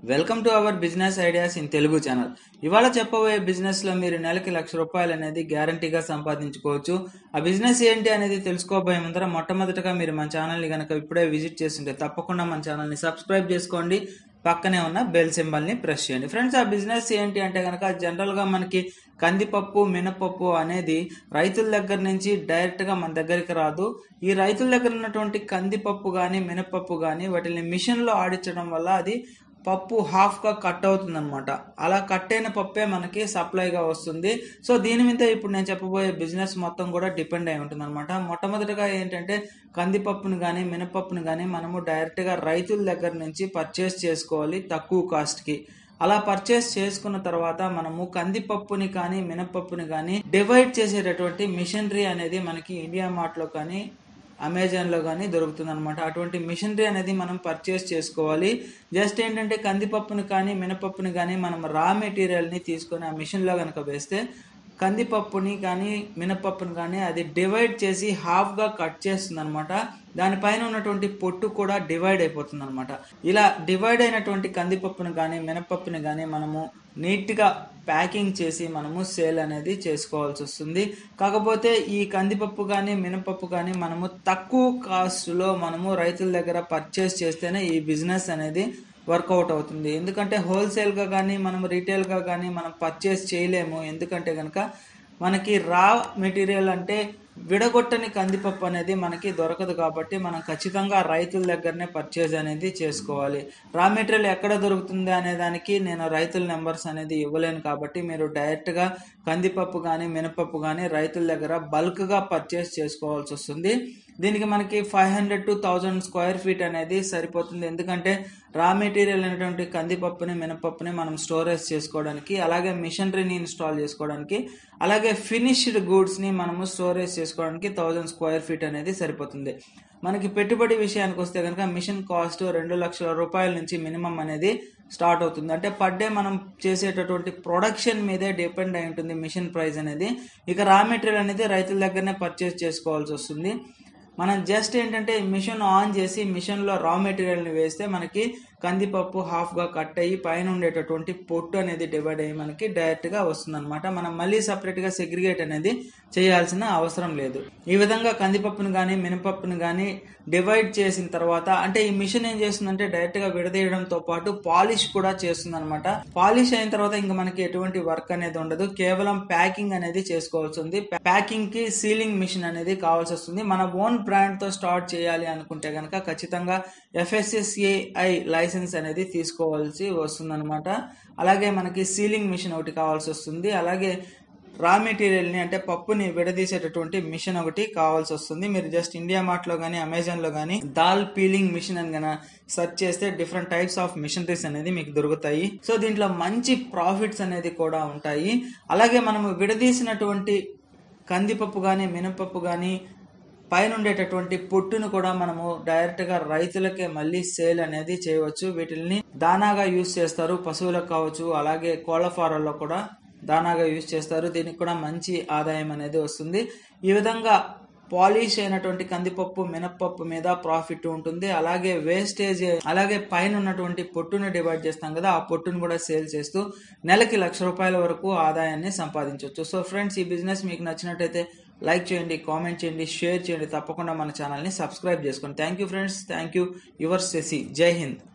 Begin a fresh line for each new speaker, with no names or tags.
welcome to our business ideas in Telugu channel ఇవాళ చెప్పబోయే business లో మీరు నెలకి లక్ష రూపాయలు అనేది గ్యారంటీగా సంపాదించుకోవచ్చు ఆ బిజినెస్ ఏంటి అనేది తెలుసుకోబోయే ముందర మొట్టమొదటగా మీరు మన ఛానల్ ని కనుక ఇప్పుడే విజిట్ చేస్తుంటే తప్పకుండా మన ఛానల్ ని సబ్స్క్రైబ్ చేసుకోండి పక్కనే ఉన్న బెల్ సింబల్ ని ప్రెస్ చేయండి ఫ్రెండ్స్ ఆ బిజినెస్ ఏంటి అంటే కనుక జనరల్ గా మనకి కందిపప్పు మినపప్పు అనేది రైతుల దగ్గర నుంచి డైరెక్ట్ గా మన దగ్గరికి రాదు ఈ రైతుల దగ్గర ఉన్నటువంటి కందిపప్పు కానీ మినపప్పు కానీ వాటిని మిషన్ లో ఆడించడం వల్ల అది పప్పు హాఫ్ గా కట్ అవుతుంది అనమాట అలా కట్ అయిన పప్పే మనకి సప్లైగా వస్తుంది సో దీని మీద ఇప్పుడు నేను చెప్పబోయే బిజినెస్ మొత్తం కూడా డిపెండ్ అయి ఉంటుంది అనమాట మొట్టమొదటిగా ఏంటంటే కందిపప్పుని కానీ మినపప్పుని కానీ మనము డైరెక్ట్ గా రైతుల దగ్గర నుంచి పర్చేస్ చేసుకోవాలి తక్కువ కాస్ట్ కి అలా పర్చేస్ చేసుకున్న తర్వాత మనము కందిపప్పుని కానీ మినపప్పుని కానీ డివైడ్ చేసేటటువంటి మిషనరీ అనేది మనకి ఇండియా మార్ట్ లో కానీ అమెజాన్ లో కానీ దొరుకుతుంది అనమాట అటువంటి మిషనరీ అనేది మనం పర్చేస్ చేసుకోవాలి జస్ట్ ఏంటంటే కందిపప్పుని కానీ మినపప్పుని కానీ మనం రా మెటీరియల్ ని తీసుకొని ఆ మిషన్ లో కనుక వేస్తే కందిపప్పుని కానీ మినపప్పుని కానీ అది డివైడ్ చేసి హాఫ్ గా కట్ చేస్తుంది అనమాట దానిపైన ఉన్నటువంటి పొట్టు కూడా డివైడ్ అయిపోతుంది అనమాట ఇలా డివైడ్ అయినటువంటి కందిపప్పుని కానీ మినపప్పుని కానీ మనము నీట్ గా ప్యాకింగ్ చేసి మనము సేల్ అనేది చేసుకోవాల్సి వస్తుంది కాకపోతే ఈ కందిపప్పు కానీ మినపప్పు కానీ మనము తక్కువ కాస్ట్ లో మనము రైతుల దగ్గర పర్చేస్ చేస్తేనే ఈ బిజినెస్ అనేది వర్కౌట్ అవుతుంది ఎందుకంటే హోల్సేల్ గా కానీ మనం రీటైల్ గా కానీ మనం పర్చేస్ చేయలేము ఎందుకంటే కనుక మనకి రా మెటీరియల్ అంటే విడగొట్టని కందిపప్పు అనేది మనకి దొరకదు కాబట్టి మనం ఖచ్చితంగా రైతుల దగ్గరనే పర్చేజ్ అనేది చేసుకోవాలి రా మెటీరియల్ ఎక్కడ దొరుకుతుంది అనే దానికి నేను రైతుల నెంబర్స్ అనేది ఇవ్వలేను కాబట్టి మీరు డైరెక్ట్గా కందిపప్పు కానీ మినపప్పు కానీ రైతుల దగ్గర బల్క్గా పర్చేస్ చేసుకోవాల్సి వస్తుంది దీనికి మనకి five hundred to thousand square feet అనేది సరిపోతుంది ఎందుకంటే రా మెటీరియల్ అనేటువంటి కందిపప్పుని మినపప్పుని మనం స్టోరేజ్ చేసుకోవడానికి అలాగే మిషనరీని ఇన్స్టాల్ చేసుకోవడానికి అలాగే ఫినిష్డ్ గూడ్స్ని మనము స్టోరేజ్ చేసుకోవడానికి థౌజండ్ స్క్వేర్ ఫీట్ అనేది సరిపోతుంది మనకి పెట్టుబడి విషయానికి వస్తే కనుక మిషన్ కాస్ట్ రెండు లక్షల రూపాయల నుంచి మినిమం అనేది స్టార్ట్ అవుతుంది అంటే పర్ డే మనం చేసేటటువంటి ప్రొడక్షన్ మీదే డిపెండ్ అయి ఉంటుంది మిషన్ ప్రైస్ అనేది ఇక రా మెటీరియల్ అనేది రైతుల దగ్గరనే పర్చేస్ చేసుకోవాల్సి వస్తుంది మనం జస్ట్ ఏంటంటే మిషన్ ఆన్ చేసి మిషన్లో రా మెటీరియల్ని వేస్తే మనకి కందిపప్పు హాఫ్గా కట్ అయ్యి పైన ఉండేటటువంటి పొట్టు అనేది డివైడ్ అయ్యి మనకి డైరెక్ట్గా వస్తుంది అనమాట మనం మళ్ళీ సపరేట్గా సెగ్రిగేట్ అనేది చేయాల్సిన అవసరం లేదు ఈ విధంగా కందిపప్పును కానీ మినపప్పును కానీ డివైడ్ చేసిన తర్వాత అంటే ఈ మిషన్ ఏం చేస్తుందంటే డైరెక్ట్గా విడదీయడంతో పాటు పాలిష్ కూడా చేస్తుంది అనమాట పాలిష్ అయిన తర్వాత ఇంకా మనకి ఎటువంటి వర్క్ అనేది ఉండదు కేవలం ప్యాకింగ్ అనేది చేసుకోవాల్సి ఉంది ప్యాకింగ్ కి సీలింగ్ మిషన్ అనేది కావాల్సి వస్తుంది మన ఓన్ బ్రాండ్ తో స్టార్ట్ చేయాలి అనుకుంటే కనుక ఖచ్చితంగా ఎఫ్ఎస్ఎస్ఏఐ లైసెన్స్ అనేది తీసుకోవాల్సి వస్తుంది అనమాట అలాగే మనకి సీలింగ్ మిషన్ ఒకటి కావాల్సి వస్తుంది అలాగే రా మెటీరియల్ని అంటే పప్పుని విడదీసేటటువంటి మిషన్ ఒకటి కావాల్సి వస్తుంది మీరు జస్ట్ ఇండియా మార్ట్ లో కానీ అమెజాన్ లో కానీ దాల్ పీలింగ్ మిషన్ అని కనుక సెర్చ్ చేస్తే డిఫరెంట్ టైప్స్ ఆఫ్ మిషనరీస్ అనేది మీకు దొరుకుతాయి సో దీంట్లో మంచి ప్రాఫిట్స్ అనేది కూడా ఉంటాయి అలాగే మనము విడదీసినటువంటి కందిపప్పు కానీ మినపప్పు కానీ పైన ఉండేటటువంటి పొట్టును కూడా మనము డైరెక్ట్ గా రైతులకే మళ్ళీ సేల్ అనేది చేయవచ్చు వీటిని దానాగా యూజ్ చేస్తారు పశువులకు కావచ్చు అలాగే కోళ్ల ఫారాల్లో కూడా దానాగా యూజ్ చేస్తారు దీనికి కూడా మంచి ఆదాయం అనేది వస్తుంది ఈ విధంగా పాలిష్ అయినటువంటి కందిపప్పు మినప్పప్పు మీద ప్రాఫిట్ ఉంటుంది అలాగే వేస్టేజ్ అలాగే పైన ఉన్నటువంటి పొట్టును డివైడ్ చేస్తాం కదా ఆ పొట్టును కూడా సేల్ చేస్తూ నెలకి లక్ష రూపాయల వరకు ఆదాయాన్ని సంపాదించవచ్చు సో ఫ్రెండ్స్ ఈ బిజినెస్ మీకు నచ్చినట్టయితే లైక్ చేయండి కామెంట్ చేయండి షేర్ చేయండి తప్పకుండా మన ఛానల్ని సబ్స్క్రైబ్ చేసుకోండి thank you friends thank you your Shashi Jai Hind